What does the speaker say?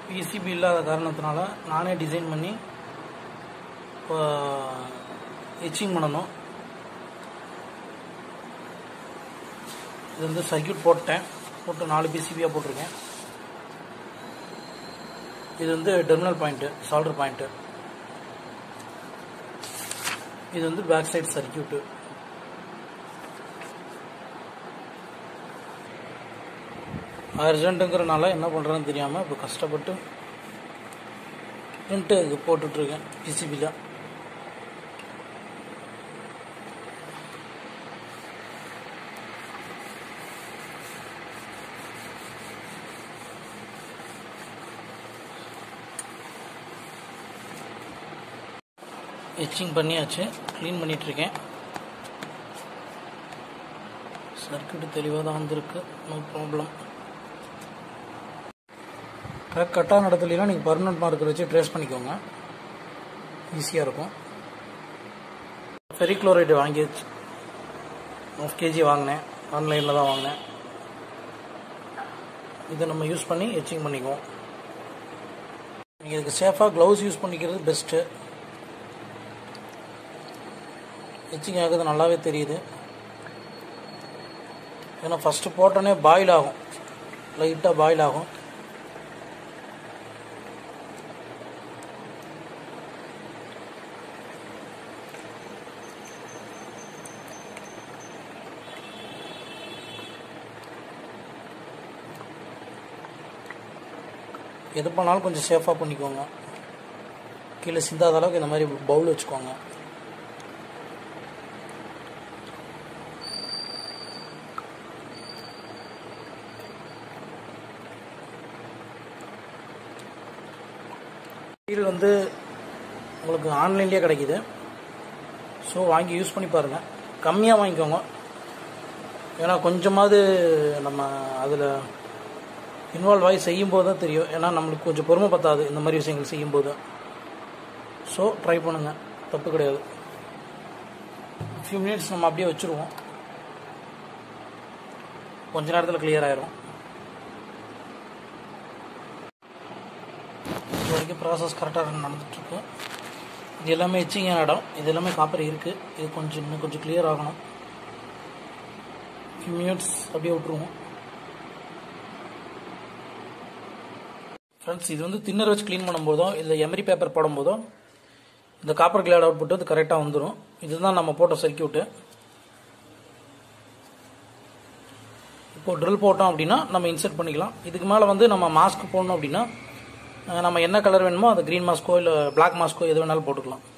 PCB இல்லாத காரணத்தினால நானே டிசைன் பண்ணி இப்போ எச்சிங் பண்ணணும் இது வந்து சர்க்கியூட் போட்டேன் போட்டு நாலு பிசிபியாக போட்டிருக்கேன் இது வந்து டெர்மினல் பாயிண்ட்டு சால்டர் பாயிண்ட்டு இது வந்து பேக் சைடு சர்க்கியூட்டு அர்ஜென்ட்டுங்கிறனால என்ன பண்ணுறேன்னு தெரியாமல் இப்போ கஷ்டப்பட்டு பிரிண்ட்டு இது போட்டுட்ருக்கேன் பிசிபியில் எச்சிங் பண்ணியாச்சு க்ளீன் பண்ணிகிட்ருக்கேன் சர்க்கியூட் தெளிவாக தான் வந்திருக்கு நோ ப்ராப்ளம் கரெக்ட் கட்டான இடத்துலலாம் நீங்கள் பர்மனன்ட் மார்க்கர் வச்சு ட்ரேஸ் பண்ணிக்கோங்க ஈஸியாக இருக்கும் ஃபெரிக்ளோரைடு வாங்கியாச்சு ஆஃப் கேஜி வாங்கினேன் ஆன்லைனில் தான் வாங்கினேன் இதை நம்ம யூஸ் பண்ணி எச்சிங் பண்ணிக்குவோம் நீங்கள் இதுக்கு சேஃபாக க்ளவுஸ் யூஸ் பண்ணிக்கிறது பெஸ்ட்டு எச்சிங் ஆகுது நல்லாவே தெரியுது ஏன்னா ஃபஸ்ட்டு போட்டோன்னே பாயில் ஆகும் லைட்டாக பாயில் ஆகும் எது பண்ணாலும் கொஞ்சம் சேஃபாக பண்ணிக்கோங்க கீழே சிந்தாத அளவுக்கு இந்த மாதிரி பவுல் வச்சுக்கோங்க ஸ்டீல் வந்து உங்களுக்கு ஆன்லைன்லேயே கிடைக்குது ஸோ வாங்கி யூஸ் பண்ணி பாருங்கள் கம்மியாக வாங்கிக்கோங்க ஏன்னா கொஞ்சமாவது நம்ம அதில் இன்வால்வ் ஆகி செய்யும்போது தான் தெரியும் ஏன்னா நம்மளுக்கு கொஞ்சம் பொறுமை பத்தாது இந்த மாதிரி விஷயங்கள் செய்யும்போது ஸோ ட்ரை பண்ணுங்கள் தப்பு கிடையாது ஃபியூ மினிட்ஸ் நம்ம அப்படியே வச்சுருவோம் கொஞ்ச நேரத்தில் கிளியர் ஆயிரும் இது வரைக்கும் ப்ராசஸ் கரெக்டாக நடந்துட்டுருக்கு இது எல்லாமே எச்சிங் இடம் இது எல்லாமே காப்பர் இருக்குது இது கொஞ்சம் இன்னும் கொஞ்சம் கிளியர் ஆகணும் ஃபியூ மினிட்ஸ் அப்படியே விட்ருவோம் ஃப்ரெண்ட்ஸ் இது வந்து தின்னர் வச்சு க்ளீன் பண்ணும்போதோ இல்லை எமரி பேப்பர் போடும்போதோ இந்த காப்பர் கிளேட் அவுட்புட் வந்து கரெக்டாக வந்துடும் இதுதான் நம்ம போட்ட சர்க்கியூட்டு இப்போ ட்ரில் போட்டோம் அப்படின்னா நம்ம இன்சர்ட் பண்ணிக்கலாம் இதுக்கு மேலே வந்து நம்ம மாஸ்க் போடணும் அப்படின்னா நம்ம என்ன கலர் வேணுமோ அது க்ரீன் மாஸ்க்கோ இல்லை பிளாக் மாஸ்க்கோ எது வேணாலும் போட்டுக்கலாம்